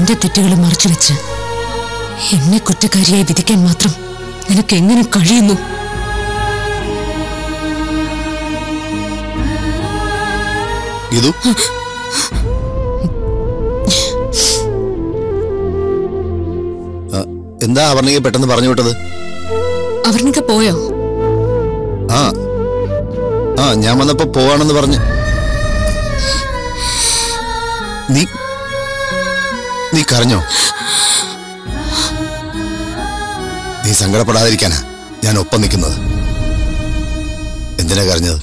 എന്റെ തെറ്റുകൾ മറച്ചു വെച്ച് എന്നെ കുറ്റക്കാരിയായി വിധിക്കാൻ മാത്രം നിനക്ക് എങ്ങനെ കഴിയുന്നു ഇതു ആ, എന്താ അവർണിക പെട്ടെന്ന് പറഞ്ഞു വിട്ടത് അവർണിക പോയോ ആ ആ ഞാൻ വന്നപ്പോ പോവാണെന്ന് പറഞ്ഞു നീ നീ കരഞ്ഞോ നീ സങ്കടപ്പെടാതിരിക്കാനാ ഞാൻ ഒപ്പം നിൽക്കുന്നത് എന്തിനാ കരഞ്ഞത്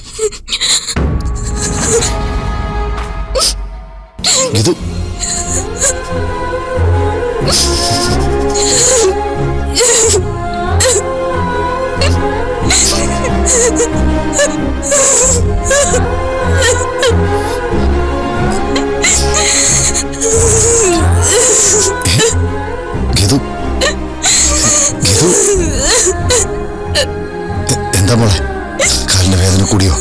ഇത് ഗിതു ഗിതു എ- എന്താ മോളെ കാലിന് വേദന കൂടിയോ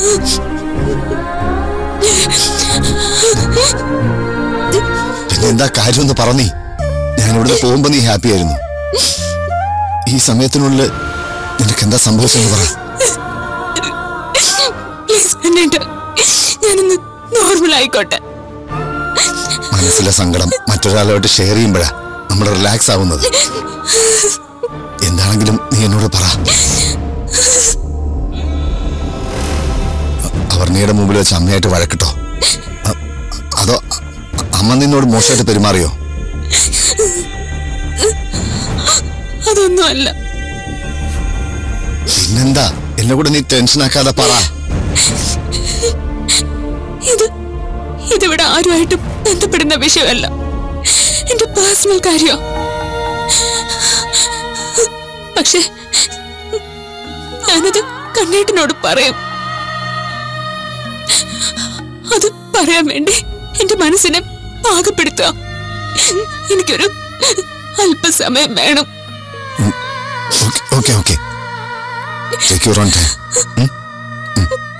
പിന്നെ എന്താ കാര്യമൊന്ന് പറഞ്ഞീ ഞാൻ ഇവിടുന്ന് പോകുമ്പോ നീ ഹാപ്പി ആയിരുന്നു ഈ സമയത്തിനുള്ളിൽ നിനക്ക് എന്താ സംഭവിച്ചെന്ന് പറ പ്ലീസ് കണ്ണേട്ട ഞാനൊന്ന് നോർമൽ ആയിക്കോട്ടെ മനസ്സിലെ സങ്കടം മറ്റൊരാളുമായിട്ട് ഷെയർ ചെയ്യുമ്പോഴാ നമ്മൾ റിലാക്സ് ആവുന്നത് എന്താണെങ്കിലും നീ എന്നോട് പറ അവർണിയുടെ മുമ്പിൽ വെച്ച് അമ്മയായിട്ട് വഴക്കിട്ടോ അ- അതോ അ- അമ്മ നിന്നോട് മോശമായിട്ട് പെരുമാറിയോ അതൊന്നുമല്ല പിന്നെന്താ എന്നെ കൂടെ നീ ടെൻഷൻ ആക്കാതെ പറ ഇത് ഇതിവിടെ ആരുമായിട്ടും ബന്ധപ്പെടുന്ന വിഷയമല്ല എന്റെ പേഴ്സണൽ കാര്യം പക്ഷെ ഞാനത് കണ്ണേട്ടനോട് പറയും അത് പറയാൻ വേണ്ടി എന്റെ മനസ്സിനെ പാകപ്പെടുത്തുക എനിക്കൊരു അല്പസമയം വേണം okay okay okay take your own time